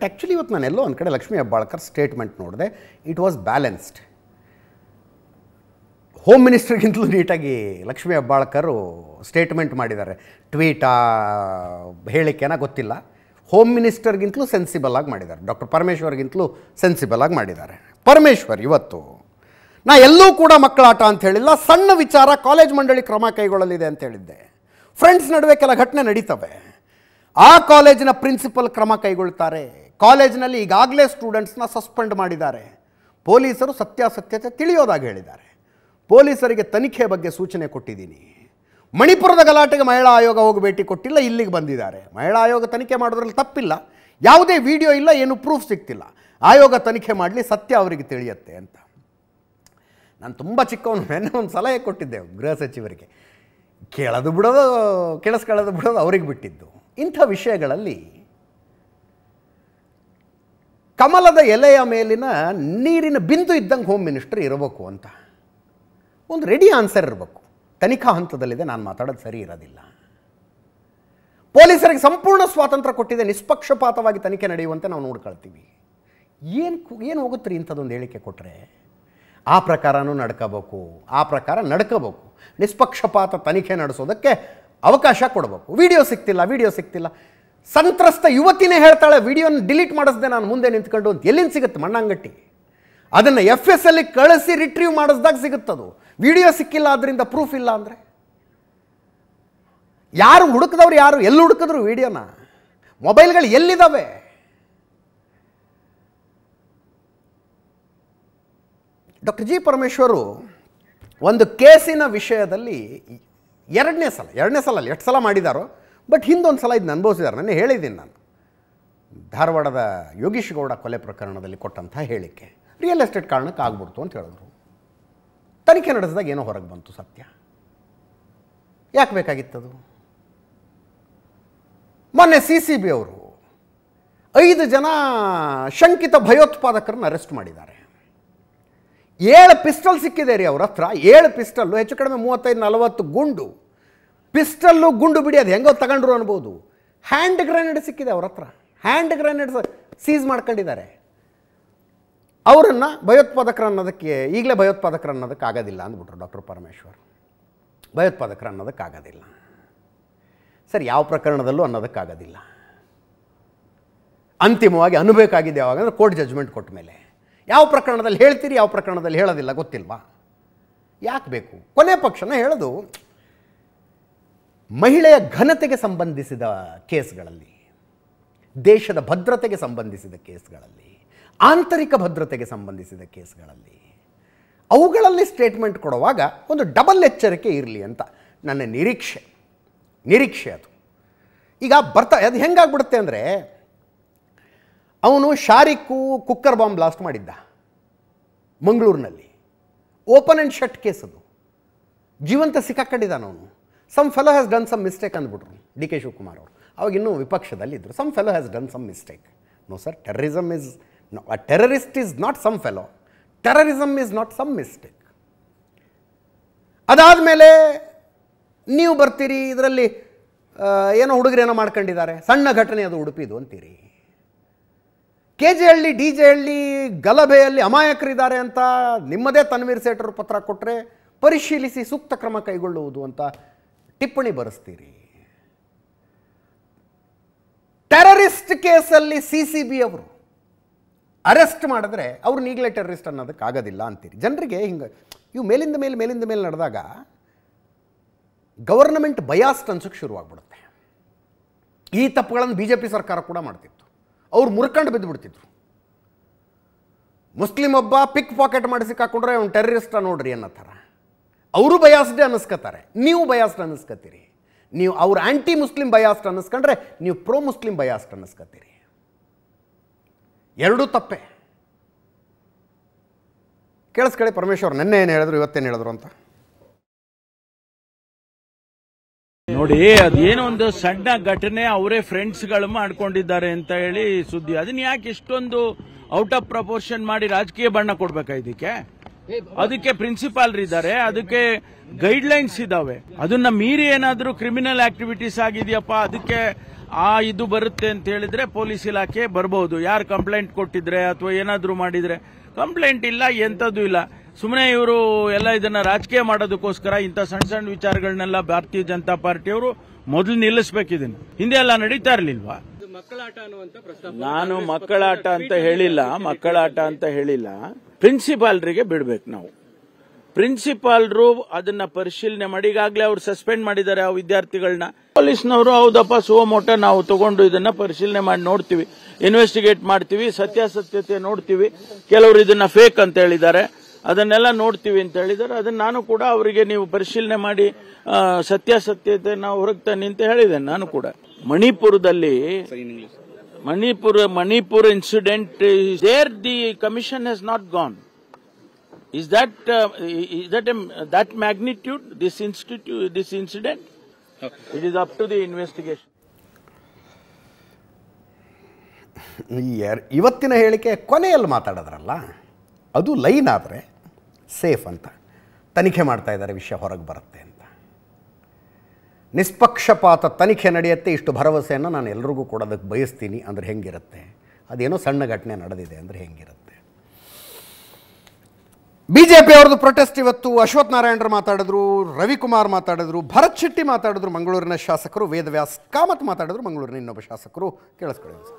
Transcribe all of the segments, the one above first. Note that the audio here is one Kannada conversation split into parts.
ಆ್ಯಕ್ಚುಲಿ ಇವತ್ತು ನಾನು ಎಲ್ಲೋ ಒಂದು ಕಡೆ ಲಕ್ಷ್ಮೀ ಹೆಬ್ಬಾಳ್ಕರ್ ಸ್ಟೇಟ್ಮೆಂಟ್ ನೋಡಿದೆ ಇಟ್ ವಾಸ್ ಬ್ಯಾಲೆನ್ಸ್ಡ್ ಹೋಮ್ ಮಿನಿಸ್ಟರ್ಗಿಂತಲೂ ನೀಟಾಗಿ ಲಕ್ಷ್ಮೀ ಹೆಬ್ಬಾಳ್ಕರು ಸ್ಟೇಟ್ಮೆಂಟ್ ಮಾಡಿದ್ದಾರೆ ಟ್ವೀಟಾ ಹೇಳಿಕೆನ ಗೊತ್ತಿಲ್ಲ ಹೋಮ್ ಮಿನಿಸ್ಟರ್ಗಿಂತಲೂ ಸೆನ್ಸಿಬಲ್ ಆಗಿ ಮಾಡಿದ್ದಾರೆ ಡಾಕ್ಟರ್ ಪರಮೇಶ್ವರ್ಗಿಂತಲೂ ಸೆನ್ಸಿಬಲ್ ಆಗಿ ಮಾಡಿದ್ದಾರೆ ಪರಮೇಶ್ವರ್ ಇವತ್ತು ನಾ ಎಲ್ಲೂ ಕೂಡ ಮಕ್ಕಳಾಟ ಅಂತ ಹೇಳಿಲ್ಲ ಸಣ್ಣ ವಿಚಾರ ಕಾಲೇಜ್ ಮಂಡಳಿ ಕ್ರಮ ಕೈಗೊಳ್ಳಲಿದೆ ಅಂತ ಹೇಳಿದ್ದೆ ಫ್ರೆಂಡ್ಸ್ ನಡುವೆ ಕೆಲ ಘಟನೆ ನಡೀತವೆ ಆ ಕಾಲೇಜಿನ ಪ್ರಿನ್ಸಿಪಲ್ ಕ್ರಮ ಕೈಗೊಳ್ತಾರೆ ಕಾಲೇಜಿನಲ್ಲಿ ಈಗಾಗಲೇ ಸ್ಟೂಡೆಂಟ್ಸ್ನ ಸಸ್ಪೆಂಡ್ ಮಾಡಿದ್ದಾರೆ ಪೊಲೀಸರು ಸತ್ಯಾಸತ್ಯತೆ ತಿಳಿಯೋದಾಗಿ ಹೇಳಿದ್ದಾರೆ ಪೊಲೀಸರಿಗೆ ತನಿಖೆ ಬಗ್ಗೆ ಸೂಚನೆ ಕೊಟ್ಟಿದ್ದೀನಿ ಮಣಿಪುರದ ಗಲಾಟೆಗೆ ಮಹಿಳಾ ಆಯೋಗ ಹೋಗಿ ಭೇಟಿ ಕೊಟ್ಟಿಲ್ಲ ಇಲ್ಲಿಗೆ ಬಂದಿದ್ದಾರೆ ಮಹಿಳಾ ಆಯೋಗ ತನಿಖೆ ಮಾಡೋದ್ರಲ್ಲಿ ತಪ್ಪಿಲ್ಲ ಯಾವುದೇ ವಿಡಿಯೋ ಇಲ್ಲ ಏನು ಪ್ರೂಫ್ ಸಿಗ್ತಿಲ್ಲ ಆಯೋಗ ತನಿಖೆ ಮಾಡಲಿ ಸತ್ಯ ಅವರಿಗೆ ತಿಳಿಯುತ್ತೆ ಅಂತ ನಾನು ತುಂಬ ಚಿಕ್ಕವನು ನೆನ್ನೆ ಒಂದು ಸಲಹೆ ಕೊಟ್ಟಿದ್ದೆ ಗೃಹ ಸಚಿವರಿಗೆ ಕೇಳೋದು ಬಿಡೋದು ಕೇಳಿಸ್ಕೊಳ್ಳೋದು ಬಿಡೋದು ಅವ್ರಿಗೆ ಬಿಟ್ಟಿದ್ದು ಇಂಥ ವಿಷಯಗಳಲ್ಲಿ ಕಮಲದ ಎಲೆಯ ಮೇಲಿನ ನೀರಿನ ಬಿಂದು ಇದ್ದಂಗೆ ಹೋಮ್ ಮಿನಿಸ್ಟರ್ ಇರಬೇಕು ಅಂತ ಒಂದು ರೆಡಿ ಆನ್ಸರ್ ಇರಬೇಕು ತನಿಖಾ ಹಂತದಲ್ಲಿದೆ ನಾನು ಮಾತಾಡೋದು ಸರಿ ಇರೋದಿಲ್ಲ ಪೊಲೀಸರಿಗೆ ಸಂಪೂರ್ಣ ಸ್ವಾತಂತ್ರ್ಯ ಕೊಟ್ಟಿದೆ ನಿಷ್ಪಕ್ಷಪಾತವಾಗಿ ತನಿಖೆ ನಡೆಯುವಂತೆ ನಾವು ನೋಡ್ಕೊಳ್ತೀವಿ ಏನು ಏನು ಹೋಗುತ್ತೆ ರೀ ಇಂಥದ್ದೊಂದು ಹೇಳಿಕೆ ಕೊಟ್ಟರೆ ಆ ಪ್ರಕಾರನೂ ನಡ್ಕೋಬೇಕು ಆ ಪ್ರಕಾರ ನಡ್ಕೋಬೇಕು ನಿಷ್ಪಕ್ಷಪಾತ ತನಿಖೆ ನಡೆಸೋದಕ್ಕೆ ಅವಕಾಶ ಕೊಡಬೇಕು ವಿಡಿಯೋ ಸಿಗ್ತಿಲ್ಲ ವಿಡಿಯೋ ಸಿಗ್ತಿಲ್ಲ ಸಂತ್ರಸ್ತ ಯುವತಿನೇ ಹೇಳ್ತಾಳೆ ವಿಡಿಯೋನ ಡಿಲೀಟ್ ಮಾಡಿಸ್ದೆ ನಾನು ಮುಂದೆ ನಿಂತ್ಕೊಂಡು ಅಂತ ಎಲ್ಲಿಂದ ಸಿಗುತ್ತೆ ಮಣ್ಣಂಗಟ್ಟಿ ಅದನ್ನು ಎಫ್ ಎಸ್ ಅಲ್ಲಿ ಕಳಿಸಿ ರಿಟ್ರೀವ್ ಮಾಡಿಸ್ದಾಗ ಸಿಗುತ್ತದು ವಿಡಿಯೋ ಸಿಕ್ಕಿಲ್ಲ ಅದರಿಂದ ಪ್ರೂಫ್ ಇಲ್ಲ ಅಂದರೆ ಯಾರು ಹುಡುಕಿದವ್ರು ಯಾರು ಎಲ್ಲಿ ಹುಡುಕಿದ್ರು ವಿಡಿಯೋನ ಮೊಬೈಲ್ಗಳು ಎಲ್ಲಿದ್ದಾವೆ ಡಾಕ್ಟರ್ ಜಿ ಪರಮೇಶ್ವರು ಒಂದು ಕೇಸಿನ ವಿಷಯದಲ್ಲಿ ಎರಡನೇ ಸಲ ಎರಡನೇ ಸಲ ಅಲ್ಲ ಎಷ್ಟು ಸಲ ಮಾಡಿದಾರೋ ಬಟ್ ಹಿಂದೊಂದು ಸಲ ಇದನ್ನ ಅನುಭವಿಸಿದ್ದಾರೆ ನಾನು ಹೇಳಿದ್ದೀನಿ ನಾನು ಧಾರವಾಡದ ಯೋಗೀಶ್ ಗೌಡ ಕೊಲೆ ಪ್ರಕರಣದಲ್ಲಿ ಕೊಟ್ಟಂಥ ಹೇಳಿಕೆ ರಿಯಲ್ ಎಸ್ಟೇಟ್ ಕಾರಣಕ್ಕೆ ಆಗ್ಬಿಡ್ತು ಅಂತ ಹೇಳಿದ್ರು ತನಿಖೆ ನಡೆಸಿದಾಗ ಏನೋ ಹೊರಗೆ ಬಂತು ಸತ್ಯ ಯಾಕೆ ಬೇಕಾಗಿತ್ತದು ಮೊನ್ನೆ ಸಿ ಸಿ ಬಿ ಅವರು ಐದು ಜನ ಶಂಕಿತ ಭಯೋತ್ಪಾದಕರನ್ನು ಅರೆಸ್ಟ್ ಮಾಡಿದ್ದಾರೆ ಏಳು ಪಿಸ್ಟಲ್ ಸಿಕ್ಕಿದೆ ರೀ ಅವ್ರ ಹತ್ರ ಏಳು ಪಿಸ್ಟಲ್ಲು ಹೆಚ್ಚು ಕಡಿಮೆ ಮೂವತ್ತೈದು ನಲವತ್ತು ಗುಂಡು ಪಿಸ್ಟಲ್ಲು ಗುಂಡು ಬಿಡಿ ಅದು ಹೆಂಗೋ ತಗೊಂಡ್ರು ಅನ್ಬೋದು ಹ್ಯಾಂಡ್ ಗ್ರೆನೇಡ್ ಸಿಕ್ಕಿದೆ ಅವ್ರ ಹತ್ರ ಹ್ಯಾಂಡ್ ಗ್ರೆನೇಡ್ ಸೀಸ್ ಮಾಡ್ಕೊಂಡಿದ್ದಾರೆ ಅವರನ್ನು ಭಯೋತ್ಪಾದಕರು ಅನ್ನೋದಕ್ಕೆ ಈಗಲೇ ಭಯೋತ್ಪಾದಕರು ಅನ್ನೋದಕ್ಕೆ ಆಗೋದಿಲ್ಲ ಅಂದ್ಬಿಟ್ರು ಡಾಕ್ಟರ್ ಪರಮೇಶ್ವರ್ ಭಯೋತ್ಪಾದಕರು ಅನ್ನೋದಕ್ಕಾಗೋದಿಲ್ಲ ಸರ್ ಯಾವ ಪ್ರಕರಣದಲ್ಲೂ ಅನ್ನೋದಕ್ಕಾಗೋದಿಲ್ಲ ಅಂತಿಮವಾಗಿ ಅನ್ನಬೇಕಾಗಿದೆ ಯಾವಾಗ ಅಂದರೆ ಕೋರ್ಟ್ ಜಜ್ಮೆಂಟ್ ಕೊಟ್ಟ ಮೇಲೆ ಯಾವ ಪ್ರಕರಣದಲ್ಲಿ ಹೇಳ್ತೀರಿ ಯಾವ ಪ್ರಕರಣದಲ್ಲಿ ಹೇಳೋದಿಲ್ಲ ಗೊತ್ತಿಲ್ವಾ ಯಾಕೆ ಬೇಕು ಕೊನೆ ಪಕ್ಷನ ಹೇಳೋದು ಮಹಿಳೆಯ ಘನತೆಗೆ ಸಂಬಂಧಿಸಿದ ಕೇಸ್ಗಳಲ್ಲಿ ದೇಶದ ಭದ್ರತೆಗೆ ಸಂಬಂಧಿಸಿದ ಕೇಸ್ಗಳಲ್ಲಿ ಆಂತರಿಕ ಭದ್ರತೆಗೆ ಸಂಬಂಧಿಸಿದ ಕೇಸ್ಗಳಲ್ಲಿ ಅವುಗಳಲ್ಲಿ ಸ್ಟೇಟ್ಮೆಂಟ್ ಕೊಡುವಾಗ ಒಂದು ಡಬಲ್ ಎಚ್ಚರಿಕೆ ಇರಲಿ ಅಂತ ನನ್ನ ನಿರೀಕ್ಷೆ ನಿರೀಕ್ಷೆ ಅದು ಈಗ ಬರ್ತಾ ಅದು ಹೆಂಗಾಗ್ಬಿಡುತ್ತೆ ಅಂದರೆ ಅವನು ಶಾರಿಕ್ಕು ಕುಕ್ಕರ್ ಬಾಂಬ್ ಬ್ಲಾಸ್ಟ್ ಮಾಡಿದ್ದ ಮಂಗಳೂರಿನಲ್ಲಿ ಓಪನ್ ಆ್ಯಂಡ್ ಶಟ್ ಕೇಸ್ ಅದು ಜೀವಂತ ಸಿಕ್ಕಾಕೊಂಡಿದ್ದಾನ ಅವನು some fellow has done some mistake ಅಂದ್ಬಿಟ್ರು ಡಿ ಕೆ ಶಿವಕುಮಾರ್ ಅವರು ಅವಾಗ ಇನ್ನೂ ವಿಪಕ್ಷದಲ್ಲಿದ್ದರು some fellow has done some mistake no sir terrorism is a terrorist is not some fellow terrorism is not some mistake ಅದಾದಮೇಲೆ ನೀವು ಬರ್ತೀರಿ ಇದರಲ್ಲಿ ಏನೋ ಹುಡುಗರೇನೋ ಮಾಡ್ಕೊಂಡಿದ್ದಾರೆ ಸಣ್ಣ ಘಟನೆ ಅದು ಉಡುಪಿದು ಅಂತೀರಿ K J Halli D J Halli ಗಲಭೆಯಲ್ಲಿ ಅಮಾಯಕರಿದ್ದಾರೆ ಅಂತ ನಿಮ್ಮದೇ ತನ್ವೀರ್ ಸೇಠರು ಪತ್ರ ಕೊಟ್ಟರೆ ಪರಿಶೀಲಿಸಿ ಸೂಕ್ತ ಕ್ರಮ ಕೈಗೊಳ್ಳುವುದು ಅಂತ ಟಿಪ್ಪಣಿ ಬರೆಸ್ತೀರಿ ಟೆರರಿಸ್ಟ್ ಕೇಸಲ್ಲಿ ಸಿ ಸಿ ಬಿ ಅವರು ಅರೆಸ್ಟ್ ಮಾಡಿದ್ರೆ ಅವ್ರನ್ನ ಈಗಲೇ ಟೆರರಿಸ್ಟ್ ಅನ್ನೋದಕ್ಕಾಗೋದಿಲ್ಲ ಅಂತೀರಿ ಜನರಿಗೆ ಹಿಂಗೆ ಇವು ಮೇಲಿಂದ ಮೇಲೆ ಮೇಲಿಂದ ಮೇಲೆ ನಡೆದಾಗ ಗವರ್ನಮೆಂಟ್ ಬಯಾಸ್ಟ್ ಅನ್ಸೋಕ್ಕೆ ಶುರುವಾಗ್ಬಿಡುತ್ತೆ ಈ ತಪ್ಪುಗಳನ್ನು ಬಿ ಜೆ ಪಿ ಸರ್ಕಾರ ಕೂಡ ಮಾಡ್ತಿತ್ತು ಅವ್ರು ಮುರ್ಕಂಡು ಬಿದ್ದುಬಿಡ್ತಿದ್ರು ಮುಸ್ಲಿಂ ಒಬ್ಬ ಪಿಕ್ ಪಾಕೆಟ್ ಮಾಡಿ ಸಿಕ್ಕಾಕೊಂಡ್ರೆ ಅವ್ನು ಟೆರರಿಸ್ಟ ನೋಡ್ರಿ ಅನ್ನೋ ಥರ ಅವರು ಬಯಾಸ್ಡೇ ಅನ್ನಿಸ್ಕೋತಾರೆ ನೀವು ಬಯಾಸ್ಡ್ ಅನ್ನಿಸ್ಕೋತೀರಿ ನೀವು ಅವ್ರು ಆ್ಯಂಟಿ ಮುಸ್ಲಿಂ ಬಯಾಸ್ಟ್ ಅನ್ನಿಸ್ಕೊಂಡ್ರೆ ನೀವು ಪ್ರೋ ಮುಸ್ಲಿಂ ಬಯಾಸ್ಟ್ ಅನ್ನಿಸ್ಕೋತೀರಿ ಎರಡೂ ತಪ್ಪೆ ಕೇಳಿಸ್ಕೊಳ್ಳಿ ಪರಮೇಶ್ವರ್ ನೆನ್ನೆ ಏನು ಹೇಳಿದ್ರು ಇವತ್ತೇನು ಹೇಳಿದ್ರು ಅಂತ ನೋಡಿ ಅದೇನೋ ಒಂದು ಸಣ್ಣ ಘಟನೆ ಅವರೇ ಫ್ರೆಂಡ್ಸ್ ಗಳು ಮಾಡ್ಕೊಂಡಿದ್ದಾರೆ ಅಂತ ಹೇಳಿ ಸುದ್ದಿ ಅದನ್ನ ಯಾಕೆ ಇಷ್ಟೊಂದು ಔಟ್ ಆಫ್ ಪ್ರಪೋರ್ಷನ್ ಮಾಡಿ ರಾಜಕೀಯ ಬಣ್ಣ ಕೊಡ್ಬೇಕಾ ಇದಕ್ಕೆ ಅದಕ್ಕೆ ಪ್ರಿನ್ಸಿಪಾಲ್ ಇದ್ದಾರೆ ಅದಕ್ಕೆ ಗೈಡ್ ಲೈನ್ಸ್ ಇದಾವೆ ಅದನ್ನ ಮೀರಿ ಏನಾದ್ರೂ ಕ್ರಿಮಿನಲ್ ಆಕ್ಟಿವಿಟೀಸ್ ಆಗಿದೆಯಪ್ಪ ಅದಕ್ಕೆ ಆ ಇದು ಬರುತ್ತೆ ಅಂತ ಹೇಳಿದ್ರೆ ಪೊಲೀಸ್ ಇಲಾಖೆ ಬರ್ಬೋದು ಯಾರು ಕಂಪ್ಲೇಂಟ್ ಕೊಟ್ಟಿದ್ರೆ ಅಥವಾ ಏನಾದರೂ ಮಾಡಿದ್ರೆ ಕಂಪ್ಲೇಂಟ್ ಇಲ್ಲ ಎಂಥದ್ದು ಇಲ್ಲ ಸುಮ್ಮನೆ ಇವರು ಎಲ್ಲ ಇದನ್ನ ರಾಜಕೀಯ ಮಾಡೋದಕ್ಕೋಸ್ಕರ ಇಂಥ ಸಣ್ಣ ಸಣ್ಣ ವಿಚಾರಗಳನ್ನೆಲ್ಲ ಭಾರತೀಯ ಜನತಾ ಪಾರ್ಟಿಯವರು ಮೊದಲು ನಿಲ್ಲಿಸಬೇಕಿದನ್ನು ಹಿಂದೆ ಎಲ್ಲ ನಡೀತಾ ಇರಲಿಲ್ವಾ ನಾನು ಮಕ್ಕಳಾಟ ಅಂತ ಹೇಳಿಲ್ಲ ಮಕ್ಕಳಾಟ ಅಂತ ಹೇಳಿಲ್ಲ ಪ್ರಿನ್ಸಿಪಾಲ್ರಿಗೆ ಬಿಡ್ಬೇಕು ನಾವು ಪ್ರಿನ್ಸಿಪಾಲ್ರು ಅದನ್ನ ಪರಿಶೀಲನೆ ಮಾಡಿ ಈಗಾಗಲೇ ಅವ್ರು ಸಸ್ಪೆಂಡ್ ಮಾಡಿದ್ದಾರೆ ಆ ವಿದ್ಯಾರ್ಥಿಗಳನ್ನ ಪೊಲೀಸ್ನವರು ಹೌದಪ್ಪ ಸುವಮೋಟ ನಾವು ತಗೊಂಡು ಇದನ್ನ ಪರಿಶೀಲನೆ ಮಾಡಿ ನೋಡ್ತೀವಿ ಇನ್ವೆಸ್ಟಿಗೇಟ್ ಮಾಡ್ತೀವಿ ಸತ್ಯಾಸತ್ಯತೆ ನೋಡ್ತೀವಿ ಕೆಲವರು ಇದನ್ನ ಫೇಕ್ ಅಂತ ಹೇಳಿದ್ದಾರೆ ಅದನ್ನೆಲ್ಲ ನೋಡ್ತೀವಿ ಅಂತ ಹೇಳಿದ್ದಾರೆ ಅದನ್ನ ನಾನು ಕೂಡ ಅವರಿಗೆ ನೀವು ಪರಿಶೀಲನೆ ಮಾಡಿ ಆ, ಸತ್ಯಾಸತ್ಯತೆ ನಾವು ಹೊರಗೆ ತನ್ನಿ ಅಂತ ಹೇಳಿದ್ದೇನೆ ನಾನು ಕೂಡ ಮಣಿಪುರದಲ್ಲಿ Manipur Manipur incident there the commission has not gone Is that uh, is that a, that magnitude? This institute, this incident? It is up to the investigation. ಈ ಎರ್- ಇವತ್ತಿನ ಹೇಳಿಕೆ ಕೊನೆಯಲ್ಲಿ ಮಾತಾಡಿದ್ರಲ್ಲ ಅದು ಲೈನ್ ಆದರೆ ಸೇಫ್ ಅಂತ ತನಿಖೆ ಮಾಡ್ತಾ ಇದ್ದಾರೆ ವಿಷಯ ಹೊರಗೆ ಬರುತ್ತೆ ಅಂತ ನಿಷ್ಪಕ್ಷಪಾತ ತನಿಖೆ ನಡೆಯುತ್ತೆ ಇಷ್ಟು ಭರವಸೆಯನ್ನು ನಾನು ಎಲ್ರಿಗೂ ಕೊಡೋದಕ್ಕೆ ಬಯಸ್ತೀನಿ ಅಂದರೆ ಹೆಂಗಿರುತ್ತೆ ಅದೇನೋ ಸಣ್ಣ ಘಟನೆ ನಡೆದಿದೆ ಅಂದರೆ ಹೆಂಗಿರುತ್ತೆ ಬಿ ಜೆ ಪಿ ಅವ್ರದ್ದು ಪ್ರೊಟೆಸ್ಟ್ ಇವತ್ತು ಅಶ್ವಥ್ ನಾರಾಯಣರು ಮಾತಾಡಿದ್ರು ರವಿಕುಮಾರ್ ಮಾತಾಡಿದ್ರು ಭರತ್ ಶೆಟ್ಟಿ ಮಾತಾಡಿದ್ರು ಮಂಗಳೂರಿನ ಶಾಸಕರು ವೇದವ್ಯಾಸ್ ಕಾಮತ್ ಮಾತಾಡಿದ್ರು ಮಂಗಳೂರಿನ ಇನ್ನೊಬ್ಬ ಶಾಸಕರು ಕೇಳಿಸ್ಕೊಳ್ಳಿ ಸರ್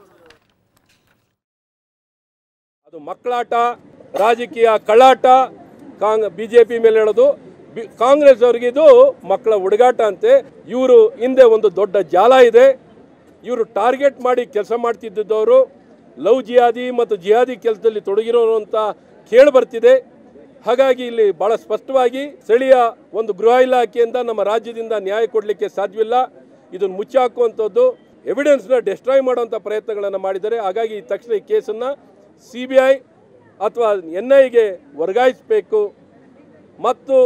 ಅದು ಮಕ್ಕಳಾಟ ರಾಜಕೀಯ ಕಳ್ಳಾಟ ಕಾಂಗ್ ಬಿಜೆಪಿ ಮೇಲೆ ಹೇಳೋದು ಬಿ- ಕಾಂಗ್ರೆಸ್ ಅವರಿಗೆ ಇದು ಮಕ್ಕಳ ಹುಡುಗಾಟ ಅಂತೆ ಇವರು ಹಿಂದೆ ಒಂದು ದೊಡ್ಡ ಜಾಲ ಇದೆ ಇವರು ಟಾರ್ಗೆಟ್ ಮಾಡಿ ಕೆಲಸ ಮಾಡ್ತಿದ್ದವರು ಲವ್ ಜಿಹಾದಿ ಮತ್ತು ಜಿಹಾದಿ ಕೆಲಸದಲ್ಲಿ ತೊಡಗಿರೋರು ಅಂತ ಕೇಳಿ ಬರ್ತಿದೆ ಹಾಗಾಗಿ ಇಲ್ಲಿ ಬಹಳ ಸ್ಪಷ್ಟವಾಗಿ ಸ್ಥಳೀಯ ಒಂದು ಗೃಹ ಇಲಾಖೆಯಿಂದ ನಮ್ಮ ರಾಜ್ಯದಿಂದ ನ್ಯಾಯ ಕೊಡಲಿಕ್ಕೆ ಸಾಧ್ಯವಿಲ್ಲ ಇದನ್ನು ಮುಚ್ಚಾಕುವಂಥದ್ದು ಎವಿಡೆನ್ಸ್ನ ಡೆಸ್ಟ್ರಾಯ್ ಮಾಡುವಂಥ ಪ್ರಯತ್ನಗಳನ್ನು ಮಾಡಿದ್ದಾರೆ ಹಾಗಾಗಿ ಈ ತಕ್ಷಣ ಈ ಕೇಸನ್ನು ಸಿ ಬಿ ಐ ಅಥವಾ ಎನ್ ಐಗೆ ವರ್ಗಾಯಿಸಬೇಕು ಮತ್ತು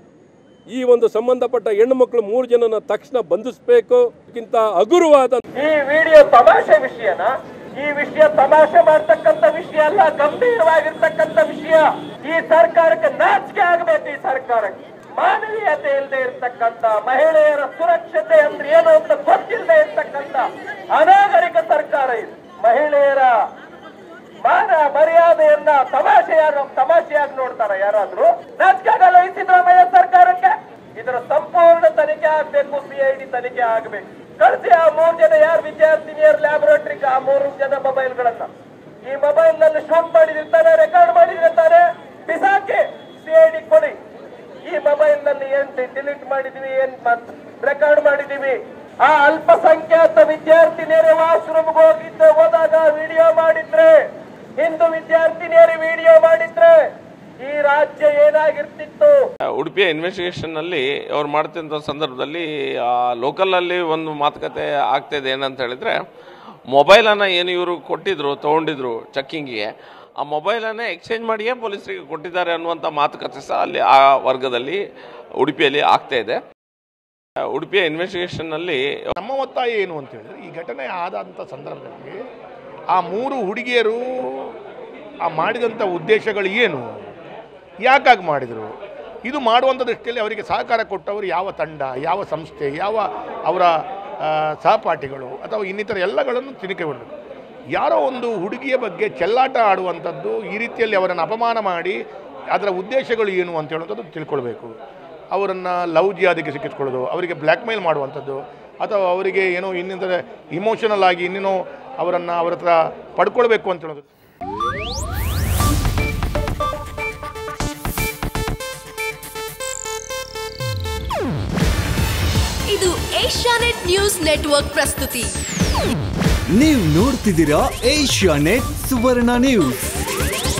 ಈ ಒಂದು ಸಂಬಂಧಪಟ್ಟ ಹೆಣ್ಣು ಮಕ್ಕಳು ಮೂರು ಜನನ ತಕ್ಷಣ ಬಂಧಿಸಬೇಕು ಕ್ಕಿಂತ ಹಗುರವಾದ ಈ ವಿಡಿಯೋ ತಮಾಷೆ ವಿಷಯನ ಈ ವಿಷಯ ತಮಾಷೆ ಮಾಡ್ತಕ್ಕಂತ ವಿಷಯ ಅಲ್ಲ ಗಂಭೀರವಾಗಿರ್ತಕ್ಕಂತ ವಿಷಯ ಈ ಸರ್ಕಾರಕ್ಕೆ ನಾಚಿಕೆ ಆಗಬೇಕು ಈ ಸರ್ಕಾರಕ್ಕೆ ಮಾನವೀಯತೆ ಇಲ್ಲದೆ ಇರ್ತಕ್ಕಂತ ಮಹಿಳೆಯರ ಸುರಕ್ಷತೆ ಅಂದ್ರೆ ಏನು ಅಂತ ಗೊತ್ತಿಲ್ಲದೆ ಇರ್ತಕ್ಕಂತ ಅನಾಗರಿಕ ಸರ್ಕಾರ ಇದು ಮಹಿಳೆಯರ ಮಾನ ಮರ್ಯಾದೆಯನ್ನ ತಮಾಷೆಯಾಗ ತಮಾಷೆಯಾಗಿ ನೋಡ್ತಾರ ಯಾರಾದ್ರೂ ನಾಚಿಕೆ ಆಗಲ್ಲ ಈ ಸಿದ್ದರಾಮಯ್ಯ ಸರ್ಕಾರಕ್ಕೆ ಇದರ ಸಂಪೂರ್ಣ ತನಿಖೆ ಆಗ್ಬೇಕು ಸಿಐಡಿ ತನಿಖೆ ಆಗ್ಬೇಕು ಕಳಿಸಿ ಆ ಮೂರ್ ಜನ ಯಾರು ವಿದ್ಯಾರ್ಥಿನಿಯರ್ ಲ್ಯಾಬೊರೇಟರಿ ಆ ಮೂರು ಜನ ಮೊಬೈಲ್ ಗಳನ್ನ ಈ ಮೊಬೈಲ್ ನಲ್ಲಿ ಶೂಟ್ ಮಾಡಿದಿರ್ತಾನೆ ರೆಕಾರ್ಡ್ ಮಾಡಿದಿರ್ತಾನೆ ಬಿಸಾಕಿ ಸಿಐಡಿ ಕೊಡಿ ಈ ಮೊಬೈಲ್ ನಲ್ಲಿ ಏನ್ ಡಿಲೀಟ್ ಮಾಡಿದೀವಿ ಏನ್ ರೆಕಾರ್ಡ್ ಮಾಡಿದೀವಿ ಆ ಅಲ್ಪಸಂಖ್ಯಾತ ವಿದ್ಯಾರ್ಥಿನಿಯರೇ ವಾಶ್ರೂಮ್ಗೆ ಹೋಗಿದ್ದೆ ಹೋದಾಗ ವಿಡಿಯೋ ಮಾಡಿದ್ರೆ ಹಿಂದೂ ವಿದ್ಯಾರ್ಥಿನಿಯರು ವಿಡಿಯೋ ಮಾಡಿದ್ರೆ ಈ ರಾಜ್ಯ ಏನಾಗಿರ್ತಿತ್ತು ಉಡುಪಿಯ ಇನ್ವೆಸ್ಟಿಗೇಷನ್ ನಲ್ಲಿ ಅವ್ರು ಮಾಡ್ತಿದ್ದ ಸಂದರ್ಭದಲ್ಲಿ ಆ ಲೋಕಲ್ ಅಲ್ಲಿ ಒಂದು ಮಾತುಕತೆ ಆಗ್ತಿದೆ ಏನಂತ ಹೇಳಿದ್ರೆ ಮೊಬೈಲ್ ಅನ್ನ ಏನು ಇವರು ಕೊಟ್ಟಿದ್ರು ತಗೊಂಡಿದ್ರು ಚೆಕ್ಕಿಂಗ್ಗೆ ಆ ಮೊಬೈಲ್ ಅನ್ನ ಎಕ್ಸ್ಚೇಂಜ್ ಮಾಡಿಯೇ ಪೊಲೀಸರಿಗೆ ಕೊಟ್ಟಿದ್ದಾರೆ ಅನ್ನುವಂಥ ಮಾತುಕತೆ ಸಹ ಅಲ್ಲಿ ಆ ವರ್ಗದಲ್ಲಿ ಉಡುಪಿಯಲ್ಲಿ ಆಗ್ತಾ ಇದೆ ಉಡುಪಿಯ ಇನ್ವೆಸ್ಟಿಗೇಷನ್ ನಲ್ಲಿ ನಮ್ಮ ಒತ್ತಾಯ ಏನು ಅಂತ ಹೇಳಿದ್ರೆ ಈ ಘಟನೆ ಆದಂಥ ಸಂದರ್ಭದಲ್ಲಿ ಆ ಮೂರು ಹುಡುಗಿಯರು ಆ ಮಾಡಿದಂಥ ಉದ್ದೇಶಗಳು ಏನು ಯಾಕಾಗಿ ಮಾಡಿದರು ಇದು ಮಾಡುವಂಥ ದೃಷ್ಟಿಯಲ್ಲಿ ಅವರಿಗೆ ಸಹಕಾರ ಕೊಟ್ಟವರು ಯಾವ ತಂಡ ಯಾವ ಸಂಸ್ಥೆ ಯಾವ ಅವರ ಆ, ಸಹಪಾಠಿಗಳು ಅಥವಾ ಇನ್ನಿತರ ಎಲ್ಲಗಳನ್ನು ತನಿಖೆ ಮಾಡಬೇಕು ಯಾರೋ ಒಂದು ಹುಡುಗಿಯ ಬಗ್ಗೆ ಚೆಲ್ಲಾಟ ಆಡುವಂಥದ್ದು ಈ ರೀತಿಯಲ್ಲಿ ಅವರನ್ನು ಅಪಮಾನ ಮಾಡಿ ಅದರ ಉದ್ದೇಶಗಳು ಏನು ಅಂತ ಹೇಳುವಂಥದ್ದು ತಿಳ್ಕೊಳ್ಬೇಕು ಅವರನ್ನು ಲವ್ ಜಿಯಾದಿಗೆ ಸಿಕ್ಕಿಸ್ಕೊಳ್ಳೋದು ಅವರಿಗೆ ಬ್ಲ್ಯಾಕ್ ಮೇಲ್ ಮಾಡುವಂಥದ್ದು ಅಥವಾ ಅವರಿಗೆ ಏನೋ ಇನ್ನಿತರ ಇಮೋಷನಲ್ ಆಗಿ ಇನ್ನೇನೋ ಅವರನ್ನು ಅವರ ಹತ್ರ ಪಡ್ಕೊಳ್ಬೇಕು ಅಂತ ಹೇಳೋದು ಇದು ಏಷ್ಯಾನೆಟ್ ನ್ಯೂಸ್ ನೆಟ್ವರ್ಕ್ ಪ್ರಸ್ತುತಿ ನೀವು ನೋಡ್ತಿದ್ದೀರಾ ಏಷ್ಯಾ ನೆಟ್ ಸುವರ್ಣ ನ್ಯೂಸ್